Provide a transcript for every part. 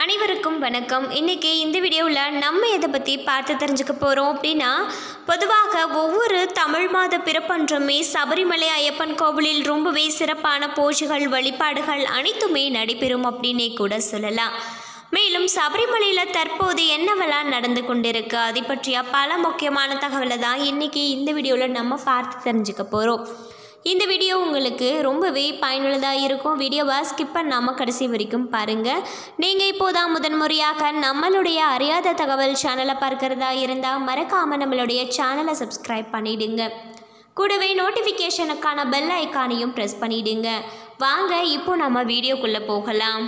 அனைவருக்கும் வணக்கம் இன்றைக்கி இந்த வீடியோவில் நம்ம எதை பற்றி பார்த்து தெரிஞ்சுக்க போகிறோம் அப்படின்னா பொதுவாக ஒவ்வொரு தமிழ் மாத பிறப்பன்றுமே சபரிமலை ஐயப்பன் கோவிலில் ரொம்பவே சிறப்பான பூஜைகள் வழிபாடுகள் அனைத்துமே நடைபெறும் அப்படின்னே கூட சொல்லலாம் மேலும் சபரிமலையில் தற்போது என்னவெல்லாம் நடந்து கொண்டிருக்கு அதை பற்றிய பல முக்கியமான தகவலை தான் இன்றைக்கி இந்த வீடியோவில் நம்ம பார்த்து தெரிஞ்சுக்க போகிறோம் இந்த வீடியோ உங்களுக்கு ரொம்பவே பயனுள்ளதாக இருக்கும் வீடியோவை ஸ்கிப் பண்ணாமல் கடைசி வரைக்கும் பாருங்கள் நீங்கள் இப்போதான் முதன்முறையாக நம்மளுடைய அறியாத தகவல் சேனலை பார்க்குறதா இருந்தால் மறக்காமல் நம்மளுடைய சேனலை சப்ஸ்கிரைப் பண்ணிடுங்க கூடவே நோட்டிஃபிகேஷனுக்கான பெல் ஐக்கானையும் ப்ரெஸ் பண்ணிடுங்க வாங்க இப்போ நம்ம வீடியோக்குள்ளே போகலாம்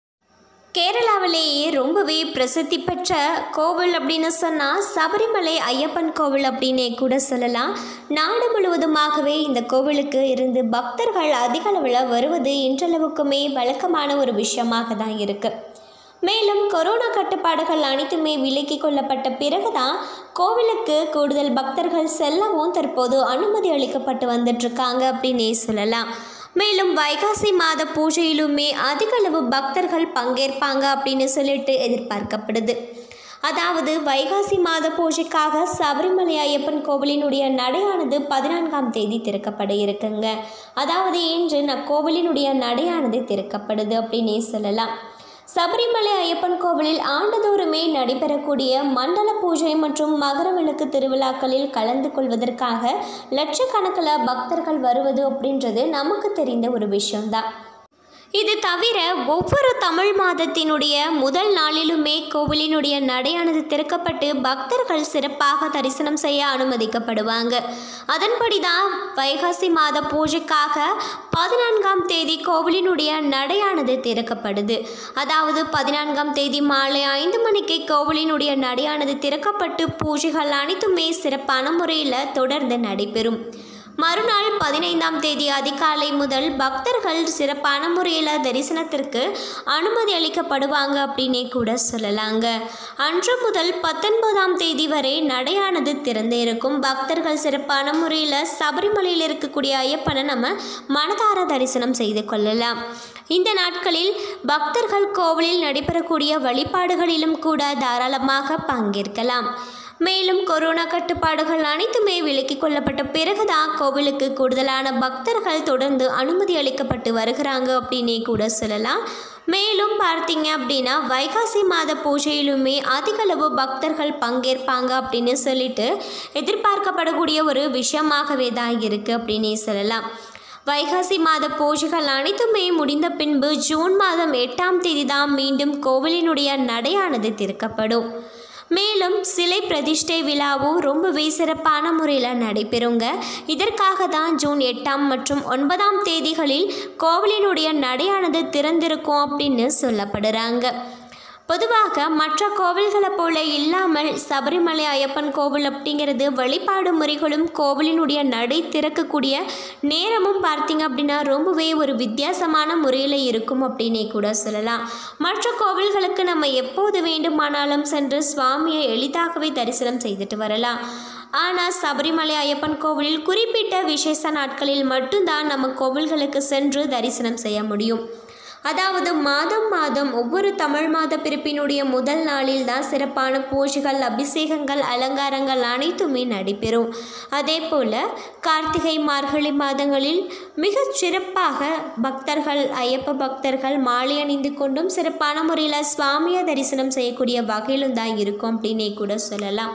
கேரளாவிலேயே ரொம்பவே பிரசித்தி பெற்ற கோவில் அப்படின்னு சொன்னால் சபரிமலை ஐயப்பன் கோவில் அப்படின்னே கூட சொல்லலாம் நாடு முழுவதுமாகவே இந்த கோவிலுக்கு இருந்து பக்தர்கள் அதிக அளவில் வருவது இன்றளவுக்குமே வழக்கமான ஒரு விஷயமாக தான் இருக்குது மேலும் கொரோனா கட்டுப்பாடுகள் அனைத்துமே விலக்கி கொள்ளப்பட்ட பிறகுதான் கோவிலுக்கு கூடுதல் பக்தர்கள் செல்லவும் தற்போது அனுமதி அளிக்கப்பட்டு வந்துட்டுருக்காங்க அப்படின்னே சொல்லலாம் மேலும் வைகாசி மாத பூஜையிலுமே அதிக அளவு பக்தர்கள் பங்கேற்பாங்க அப்படின்னு சொல்லிட்டு எதிர்பார்க்கப்படுது அதாவது வைகாசி மாத பூஜைக்காக சபரிமலை ஐயப்பன் கோவிலினுடைய நடையானது பதினான்காம் தேதி திறக்கப்பட இருக்குங்க அதாவது இன்று ந கோவிலினுடைய நடையானது திறக்கப்படுது அப்படின்னே சொல்லலாம் சபரிமலை ஐயப்பன் கோவிலில் ஆண்டுதோறுமே நடைபெறக்கூடிய மண்டல பூஜை மற்றும் மகர விளக்கு திருவிழாக்களில் கலந்து கொள்வதற்காக லட்சக்கணக்கில் பக்தர்கள் வருவது அப்படின்றது நமக்கு தெரிந்த ஒரு விஷயம்தான் இது தவிர ஒவ்வொரு தமிழ் மாதத்தினுடைய முதல் நாளிலுமே கோவிலினுடைய நடையானது திறக்கப்பட்டு பக்தர்கள் சிறப்பாக தரிசனம் செய்ய அனுமதிக்கப்படுவாங்க அதன்படி தான் வைகாசி மாத பூஜைக்காக பதினான்காம் தேதி கோவிலினுடைய நடையானது திறக்கப்படுது அதாவது பதினான்காம் தேதி மாலை ஐந்து மணிக்கு கோவிலினுடைய நடையானது திறக்கப்பட்டு பூஜைகள் அனைத்துமே சிறப்பான முறையில் தொடர்ந்து நடைபெறும் மறுநாள் பதினைந்தாம் தேதி அதிகாலை முதல் பக்தர்கள் சிறப்பான முறையில் தரிசனத்திற்கு அனுமதி அளிக்கப்படுவாங்க அப்படின்னே கூட சொல்லலாங்க அன்று முதல் பத்தொன்பதாம் தேதி வரை நடையானது திறந்து இருக்கும் பக்தர்கள் சிறப்பான முறையில் சபரிமலையில் இருக்கக்கூடிய ஐயப்பனை நம்ம மனதார தரிசனம் செய்து கொள்ளலாம் இந்த நாட்களில் பக்தர்கள் கோவிலில் நடைபெறக்கூடிய வழிபாடுகளிலும் கூட தாராளமாக பங்கேற்கலாம் மேலும் கொரோனா கட்டுப்பாடுகள் அனைத்துமே விலக்கிக் கொள்ளப்பட்ட பிறகுதான் கோவிலுக்கு கூடுதலான பக்தர்கள் தொடர்ந்து அனுமதி அளிக்கப்பட்டு வருகிறாங்க அப்படின்னே கூட சொல்லலாம் மேலும் பார்த்தீங்க அப்படின்னா வைகாசி மாத பூஜையிலுமே அதிகளவு பக்தர்கள் பங்கேற்பாங்க அப்படின்னு சொல்லிட்டு எதிர்பார்க்கப்படக்கூடிய ஒரு விஷயமாகவே தான் இருக்குது அப்படின்னே சொல்லலாம் வைகாசி மாத பூஜைகள் அனைத்துமே முடிந்த பின்பு ஜூன் மாதம் எட்டாம் தேதி தான் மீண்டும் கோவிலினுடைய நடையானது திறக்கப்படும் மேலும் சிலை பிரதிஷ்டை விழாவும் ரொம்பவே சிறப்பான முறையில் நடைபெறுங்க இதற்காக தான் ஜூன் எட்டாம் மற்றும் ஒன்பதாம் தேதிகளில் கோவிலினுடைய நடையானது திறந்திருக்கும் அப்படின்னு சொல்லப்படுறாங்க பொதுவாக மற்ற கோவில்களை போல இல்லாமல் சபரிமலை ஐயப்பன் கோவில் அப்படிங்கிறது வழிபாடு முறைகளும் கோவிலினுடைய நடை திறக்கக்கூடிய நேரமும் பார்த்தீங்க அப்படின்னா ரொம்பவே ஒரு வித்தியாசமான முறையில் இருக்கும் அப்படின்னே கூட சொல்லலாம் மற்ற கோவில்களுக்கு நம்ம எப்போது வேண்டுமானாலும் சென்று சுவாமியை எளிதாகவே தரிசனம் செய்துட்டு வரலாம் ஆனால் சபரிமலை ஐயப்பன் கோவிலில் குறிப்பிட்ட விசேஷ நாட்களில் மட்டும்தான் நம்ம கோவில்களுக்கு சென்று தரிசனம் செய்ய முடியும் அதாவது மாதம் மாதம் ஒவ்வொரு தமிழ் மாத பிறப்பினுடைய முதல் நாளில் தான் சிறப்பான பூஜைகள் அபிஷேகங்கள் அலங்காரங்கள் அனைத்துமே நடைபெறும் அதே போல் கார்த்திகை மார்கழி மாதங்களில் மிகச் சிறப்பாக பக்தர்கள் ஐயப்ப பக்தர்கள் மாலை அணிந்து கொண்டும் சிறப்பான முறையில் சுவாமியை தரிசனம் செய்யக்கூடிய வகையிலும் தான் இருக்கும் அப்படின்னே கூட சொல்லலாம்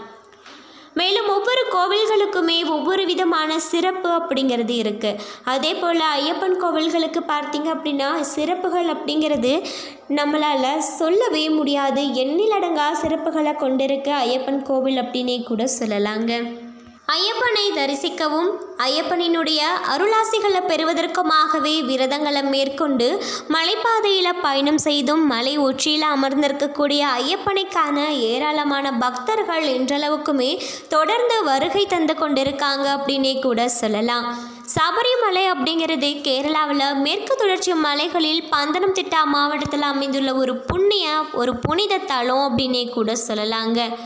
மேலும் ஒவ்வொரு கோவில்களுக்குமே ஒவ்வொரு விதமான சிறப்பு அப்படிங்கிறது இருக்குது அதே போல் ஐயப்பன் கோவில்களுக்கு பார்த்தீங்க அப்படின்னா சிறப்புகள் அப்படிங்கிறது நம்மளால் சொல்லவே முடியாது எண்ணிலடங்கா சிறப்புகளை கொண்டிருக்க ஐயப்பன் கோவில் அப்படின்னே கூட சொல்லலாங்க ஐயப்பனை தரிசிக்கவும் ஐயப்பனினுடைய அருளாசிகளை பெறுவதற்குமாகவே விரதங்களை மேற்கொண்டு மலைப்பாதையில் பயணம் செய்தும் மலை உச்சியில் அமர்ந்திருக்கக்கூடிய ஐயப்பனை காண ஏராளமான பக்தர்கள் இன்றளவுக்குமே தொடர்ந்து வருகை தந்து கொண்டிருக்காங்க அப்படின்னே கூட சொல்லலாம் சபரிமலை அப்படிங்கிறது கேரளாவில் மேற்கு தொடர்ச்சி மலைகளில் பந்தனம்திட்டா மாவட்டத்தில் அமைந்துள்ள ஒரு புண்ணிய ஒரு புனித தலம் அப்படின்னே கூட சொல்லலாங்க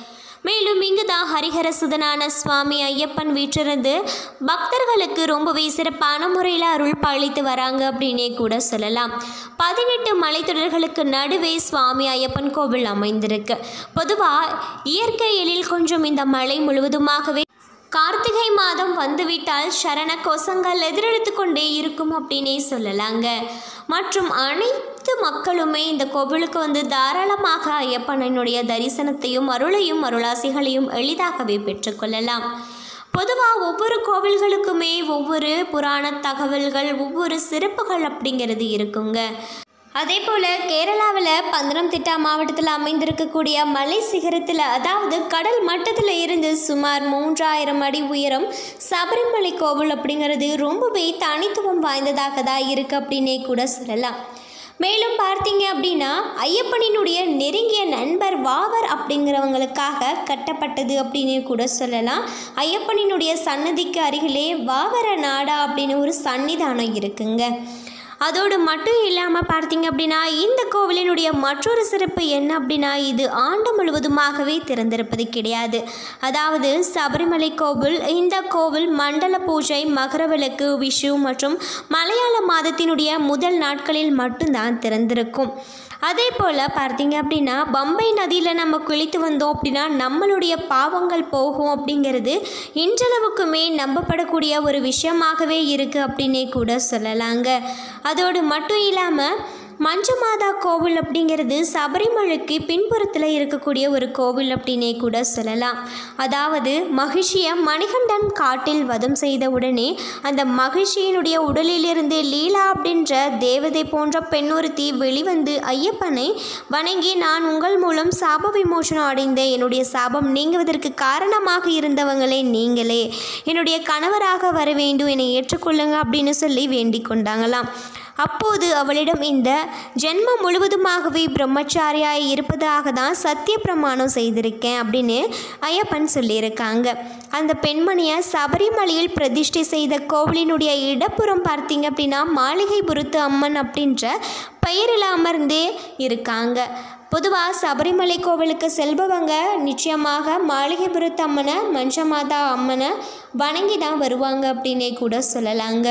மேலும் இங்கு தான் ஹரிஹரசுதனான சுவாமி ஐயப்பன் வீற்றிருந்து பக்தர்களுக்கு ரொம்பவே சிறப்பான முறையில் அருள் பாலித்து வராங்க அப்படின்னே கூட சொல்லலாம் பதினெட்டு மலைத்தொடர்களுக்கு நடுவே சுவாமி ஐயப்பன் கோவில் அமைந்திருக்கு பொதுவாக இயற்கை எழில் கொஞ்சம் இந்த மலை முழுவதுமாகவே கார்த்திகை மாதம் வந்துவிட்டால் சரண கோஷங்கள் எதிரெடுத்து கொண்டே இருக்கும் அப்படின்னே சொல்லலாங்க மற்றும் அனைத்து மக்களுமே இந்த கோவிலுக்கு வந்து தாராளமாக ஐயப்பனனுடைய தரிசனத்தையும் அருளையும் அருளாசிகளையும் எளிதாகவே பெற்றுக்கொள்ளலாம் பொதுவாக ஒவ்வொரு கோவில்களுக்குமே ஒவ்வொரு புராண தகவல்கள் ஒவ்வொரு சிறப்புகள் அப்படிங்கிறது இருக்குங்க அதே போல் கேரளாவில் பந்தனம்திட்டா மாவட்டத்தில் அமைந்திருக்கக்கூடிய மலை சிகரத்தில் அதாவது கடல் மட்டத்தில் இருந்து சுமார் மூன்றாயிரம் அடி உயரம் சபரிமலை கோவில் அப்படிங்கிறது ரொம்பவே தனித்துவம் வாய்ந்ததாக தான் இருக்குது அப்படின்னே கூட சொல்லலாம் மேலும் பார்த்தீங்க அப்படின்னா ஐயப்பனினுடைய நெருங்கிய நண்பர் வாவர் அப்படிங்கிறவங்களுக்காக கட்டப்பட்டது அப்படின்னு கூட சொல்லலாம் ஐயப்பனினுடைய சன்னதிக்கு அருகிலே வாவர நாடா அப்படின்னு ஒரு சன்னிதானம் இருக்குங்க அதோடு மட்டும் இல்லாமல் பார்த்தீங்க அப்படின்னா இந்த கோவிலினுடைய மற்றொரு சிறப்பு என்ன அப்படின்னா இது ஆண்டு முழுவதுமாகவே திறந்திருப்பது கிடையாது அதாவது சபரிமலை கோவில் இந்த கோவில் மண்டல பூஜை மகரவிளக்கு விஷு மற்றும் மலையாள மாதத்தினுடைய முதல் நாட்களில் மட்டும்தான் திறந்திருக்கும் அதே போல் பார்த்தீங்க அப்படின்னா பம்பை நதியில் நம்ம குளித்து வந்தோம் அப்படின்னா நம்மளுடைய பாவங்கள் போகும் அப்படிங்கிறது இன்றளவுக்குமே நம்பப்படக்கூடிய ஒரு விஷயமாகவே இருக்குது அப்படின்னே கூட சொல்லலாங்க அதோடு மட்டும் இல்லாமல் மஞ்சமாதா கோவில் அப்படிங்கிறது சபரிமலைக்கு பின்புறத்தில் இருக்கக்கூடிய ஒரு கோவில் அப்படின்னே கூட சொல்லலாம் அதாவது மகிழ்ச்சியை மணிகண்டன் காட்டில் வதம் செய்த உடனே அந்த மகிழ்ச்சியினுடைய உடலிலிருந்து லீலா அப்படின்ற தேவதை போன்ற பெண்ணொருத்தி வெளிவந்து ஐயப்பனை வணங்கி நான் உங்கள் மூலம் சாப விமோசனம் அடைந்த என்னுடைய சாபம் நீங்குவதற்கு காரணமாக இருந்தவங்களே நீங்களே என்னுடைய கணவராக வர வேண்டும் என்னை ஏற்றுக்கொள்ளுங்க அப்படின்னு சொல்லி வேண்டிக் கொண்டாங்களாம் அப்போது அவளிடம் இந்த ஜென்மம் முழுவதுமாகவே பிரம்மச்சாரியாய் இருப்பதாக தான் சத்திய பிரமாணம் செய்திருக்கேன் அப்படின்னு ஐயப்பன் சொல்லியிருக்காங்க அந்த பெண்மணியை சபரிமலையில் பிரதிஷ்டை செய்த கோவிலினுடைய இடப்புறம் பார்த்தீங்க அப்படின்னா மாளிகைபுரத்து அம்மன் அப்படின்ற பெயரில் அமர்ந்தே இருக்காங்க பொதுவாக சபரிமலை கோவிலுக்கு செல்பவங்க நிச்சயமாக மாளிகைபுரத்து அம்மனை மஞ்சமாதா அம்மனை வணங்கி தான் வருவாங்க அப்படின்னே கூட சொல்லலாங்க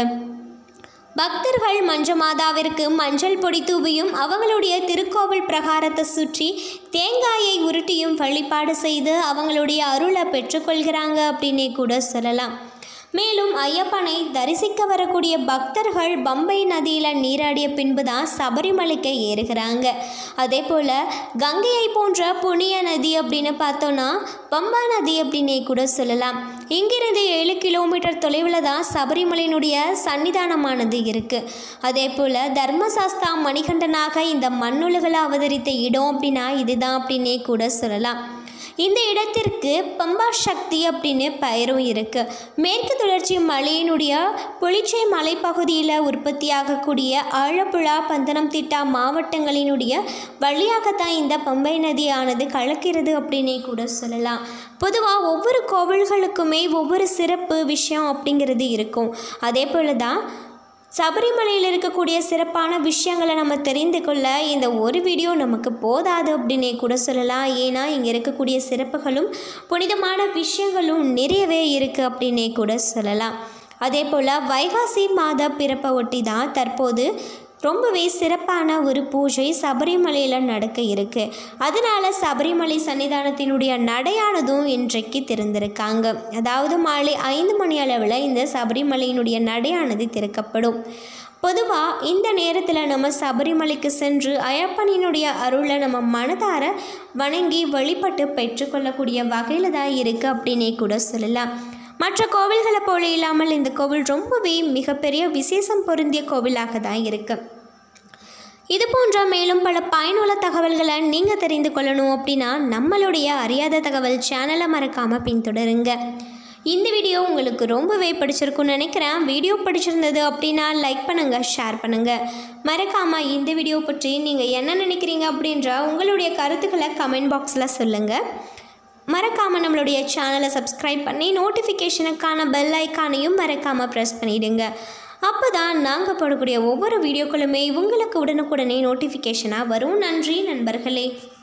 பக்தர்கள் மஞ்சமாதாவிற்கு மஞ்சள் பொடி தூவியும் அவங்களுடைய திருக்கோவில் பிரகாரத்தை சுற்றி தேங்காயை உருட்டியும் வழிபாடு செய்து அவங்களுடைய அருளை பெற்றுக்கொள்கிறாங்க அப்படின்னே கூட சொல்லலாம் மேலும் ஐயப்பனை தரிசிக்க வரக்கூடிய பக்தர்கள் பம்பை நதியில் நீராடிய பின்பு தான் சபரிமலைக்கு ஏறுகிறாங்க அதே போல் கங்கையை போன்ற புண்ணிய நதி அப்படின்னு பார்த்தோன்னா பம்பா நதி அப்படின்னே கூட சொல்லலாம் இங்கிருந்து ஏழு கிலோமீட்டர் தொலைவில் தான் சபரிமலையினுடைய சன்னிதானமானது இருக்குது அதே போல் தர்மசாஸ்தா மணிகண்டனாக இந்த மண்ணுலகில் அவதரித்த இடம் அப்படின்னா இதுதான் அப்படின்னே கூட சொல்லலாம் இந்த இடத்திற்கு பம்பா சக்தி அப்படின்னு பெயரும் இருக்குது மேற்கு தொடர்ச்சி மலையினுடைய புளிச்சை மலைப்பகுதியில் உற்பத்தியாகக்கூடிய ஆழப்புழா பந்தனம்திட்டா மாவட்டங்களினுடைய வழியாகத்தான் இந்த பம்பை நதியானது கலக்கிறது அப்படின்னே கூட சொல்லலாம் பொதுவாக ஒவ்வொரு கோவில்களுக்குமே ஒவ்வொரு சிறப்பு விஷயம் அப்படிங்கிறது இருக்கும் அதே போல தான் சபரிமலையில் இருக்கக்கூடிய சிறப்பான விஷயங்களை நம்ம தெரிந்து கொள்ள இந்த ஒரு வீடியோ நமக்கு போதாது அப்படின்னே கூட சொல்லலாம் ஏன்னா இங்கே இருக்கக்கூடிய சிறப்புகளும் புனிதமான விஷயங்களும் நிறையவே இருக்குது அப்படின்னே கூட சொல்லலாம் அதே போல் வைகாசி மாத பிறப்பை ஒட்டி தான் தற்போது ரொம்பவே சிறப்பான ஒரு பூஜை சபரிமலையில் நடக்க இருக்கு அதனால சபரிமலை சன்னிதானத்தினுடைய நடையானதும் இன்றைக்கு திறந்திருக்காங்க அதாவது மாலை ஐந்து மணி அளவில் இந்த சபரிமலையினுடைய நடையானது திறக்கப்படும் பொதுவாக இந்த நேரத்தில் நம்ம சபரிமலைக்கு சென்று ஐயப்பனினுடைய அருளை நம்ம மனதார வணங்கி வழிபட்டு பெற்றுக்கொள்ளக்கூடிய வகையில் தான் இருக்குது அப்படின்னே கூட சொல்லலாம் மற்ற கோவில்களை போல இல்லாமல் இந்த கோவில் ரொம்பவே மிகப்பெரிய விசேஷம் பொருந்திய கோவிலாக தான் இருக்குது இது போன்ற மேலும் பல பயனுள்ள தகவல்களை நீங்கள் தெரிந்து கொள்ளணும் அப்படின்னா நம்மளுடைய அறியாத தகவல் சேனலை மறக்காமல் பின்தொடருங்க இந்த வீடியோ உங்களுக்கு ரொம்பவே பிடிச்சிருக்குன்னு நினைக்கிறேன் வீடியோ பிடிச்சிருந்தது அப்படின்னா லைக் பண்ணுங்கள் ஷேர் பண்ணுங்கள் மறக்காமல் இந்த வீடியோ பற்றி நீங்கள் என்ன நினைக்கிறீங்க அப்படின்ற உங்களுடைய கருத்துக்களை கமெண்ட் பாக்ஸில் சொல்லுங்கள் மறக்காமல் நம்மளுடைய சேனலை சப்ஸ்கிரைப் பண்ணி நோட்டிஃபிகேஷனுக்கான பெல் ஐக்கானையும் மறக்காமல் ப்ரெஸ் பண்ணிவிடுங்க அப்போ தான் நாங்கள் போடக்கூடிய ஒவ்வொரு வீடியோக்களுமே உங்களுக்கு உடனுக்குடனே நோட்டிஃபிகேஷனாக வரும் நன்றி நண்பர்களே